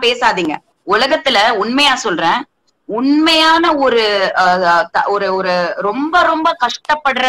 எல்லாம் பேசாதீங்க உலகத்துல உண்மையா சொல்றேன் உண்மையான ஒரு அஹ், த- ஒரு ஒரு ரொம்ப ரொம்ப கஷ்டப்படுற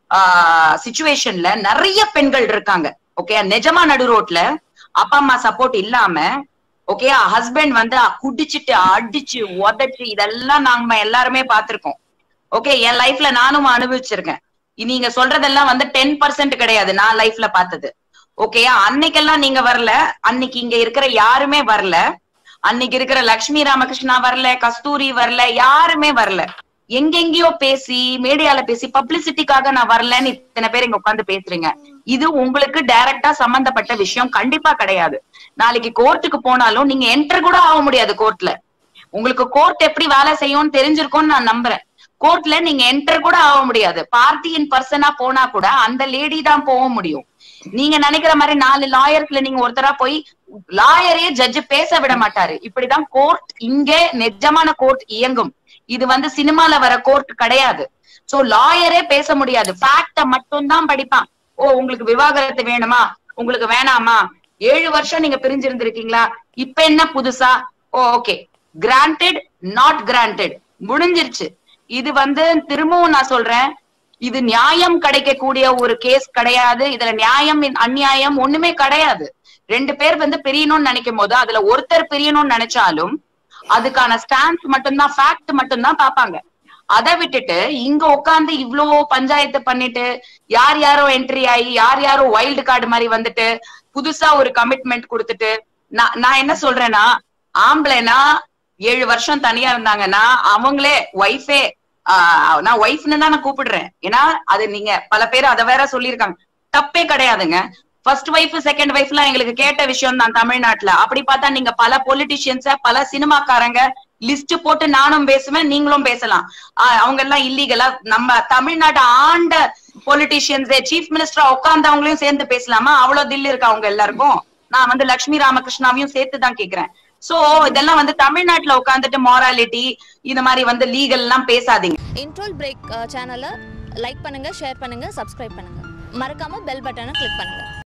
சுச்சுவேஷன்ல நிறைய பெண்கள் இருக்காங்க ஓகே நிஜமா நடு ரோட்ல அப்பா அம்மா சப்போர்ட் இல்லாம ஓகே ஹஸ்பண்ட் வந்து குடிச்சிட்டு அடிச்சு உதச்சு இதெல்லாம் நாம எல்லாருமே பார்த்திருக்கோம் ஓகே என் லைஃப்ல நானும் அனுபவிச்சிருக்கேன் நீங்க சொல்றதெல்லாம் வந்து டென் பர்சன்ட் கிடையாது நான் லைஃப்ல பார்த்தது ஓகேயா அன்னைக்கெல்லாம் நீங்க வரல அன்னைக்கு இங்க இருக்கிற யாருமே வரல அன்னைக்கு இருக்கிற லக்ஷ்மி ராமகிருஷ்ணா வரல கஸ்தூரி வரல யாருமே வரல எங்கெங்கயோ பேசி மீடியால பேசி பப்ளிசிட்டிக்காக நான் வரலன்னு இத்தனை பேர் இங்க உட்கார்ந்து பேசுறீங்க இது உங்களுக்கு டைரக்டா சம்பந்தப்பட்ட விஷயம் கண்டிப்பா கிடையாது நாளைக்கு கோர்ட்டுக்கு போனாலும் நீங்க என்டர் கூட ஆக முடியாது கோர்ட்ல உங்களுக்கு கோர்ட் எப்படி வேலை செய்யும்னு தெரிஞ்சிருக்கும்னு நான் நம்புறேன் கோர்ட்ல நீங்க என்டர் கூட ஆக முடியாது பார்ட்டி இன் பர்சனா போனா கூட அந்த லேடி தான் போக முடியும் நீங்க நினைக்கிற மாதிரி நாலு லாயர்ஸ்ல நீங்க ஒருத்தரா போய் லாயரே ஜட்ஜ் பேச விட மாட்டாரு இப்படிதான் கோர்ட் இங்க நிஜமான கோர்ட் இயங்கும் இது வந்து சினிமால வர கோர்ட் கிடையாது சோ லாயரே பேச முடியாது ஃபேக்ட மட்டும் தான் படிப்பான் ஓ உங்களுக்கு விவாகரத்து வேணுமா உங்களுக்கு வேணாமா ஏழு வருஷம் நீங்க பிரிஞ்சிருந்திருக்கீங்களா இப்ப என்ன புதுசா oh okay granted not granted முடிஞ்சிருச்சு இது வந்து திரும்பவும் நான் சொல்றேன் இது நியாயம் கிடைக்கக்கூடிய ஒரு கேஸ் கிடையாது இதுல நியாயம் அநியாயம் ஒண்ணுமே கிடையாது ரெண்டு பேர் வந்து பிரியணும்னு நினைக்கும் போது அதுல ஒருத்தர் பிரியணும்னு நினைச்சாலும் அதுக்கான ஸ்டான்ஸ் மட்டும்தான் ஃபேக்ட் மட்டும்தான் பாப்பாங்க அதை விட்டுட்டு இங்க உட்கார்ந்து இவ்ளோ பஞ்சாயத்து பண்ணிட்டு யார் யாரோ என்ட்ரி ஆகி யார் யாரோ வைல்டு கார்டு மாதிரி வந்துட்டு புதுசா ஒரு கமிட்மெண்ட் கொடுத்துட்டு நான் நான் என்ன சொல்றேன்னா ஆம்பளைனா ஏழு வருஷம் தனியா இருந்தாங்கன்னா அவங்களே ஒய்ஃபே நான் ஒய்ஃப்னு தான் நான் கூப்பிடுறேன் ஏன்னா அது நீங்க பல பேர் அதை வேற சொல்லியிருக்காங்க தப்பே கிடையாதுங்க ஃபர்ஸ்ட் ஒய்ஃப் செகண்ட் ஒய்ஃப்லாம் எங்களுக்கு கேட்ட விஷயம் தான் தமிழ்நாட்டுல அப்படி பார்த்தா நீங்க பல பொலிட்டிஷியன்ஸ பல சினிமாக்காரங்க லிஸ்ட் போட்டு நானும் பேசுவேன் நீங்களும் பேசலாம் ஆஹ் அவங்க எல்லாம் இல்லீகலா நம்ம தமிழ்நாட்டை ஆண்ட பொலிட்டிஷியன்ஸே சீஃப் மினிஸ்டரா உட்கார்ந்தவங்களையும் சேர்ந்து பேசலாமா அவ்வளவு தில் இருக்கு அவங்க எல்லாருக்கும் நான் வந்து லட்சுமி ராமகிருஷ்ணாவையும் சேர்த்து தான் கேக்குறேன் சோ இதெல்லாம் வந்து தமிழ்நாட்டுல உட்காந்துட்டு மாராலிட்டி இந்த மாதிரி வந்து லீகல் எல்லாம் பேசாதீங்க இன்ட்ரோல் பிரேக் சேனலை லைக் பண்ணுங்கள் ஷேர் பண்ணுங்கள் சப்ஸ்கிரைப் பண்ணுங்கள் மறக்காமல் பெல் பட்டனை கிளிக் பண்ணுங்கள்